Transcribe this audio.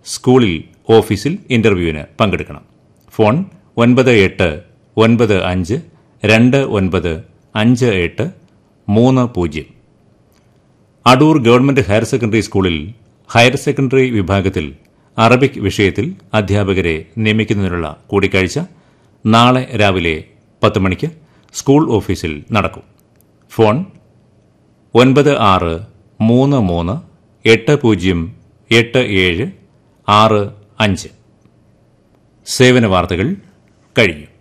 സ്കൂളിൽ ഓഫീസിൽ ഇന്റർവ്യൂവിന് പങ്കെടുക്കണം ഫോൺ ഒൻപത് എട്ട് ഒൻപത് അഞ്ച് രണ്ട് ഒൻപത് അഞ്ച് എട്ട് മൂന്ന് പൂജ്യം അടൂർ ഗവൺമെന്റ് ഹയർ സെക്കൻഡറി സ്കൂളിൽ ഹയർ സെക്കൻഡറി വിഭാഗത്തിൽ അറബിക് വിഷയത്തിൽ അധ്യാപകരെ നിയമിക്കുന്നതിനുള്ള കൂടിക്കാഴ്ച നാളെ രാവിലെ പത്ത് മണിക്ക് സ്കൂൾ ഓഫീസിൽ നടക്കും ഫോൺ ഒൻപത് ആറ് മൂന്ന് മൂന്ന് എട്ട് പൂജ്യം എട്ട് ഏഴ് ആറ് അഞ്ച് സേവന വാർത്തകൾ കഴിഞ്ഞു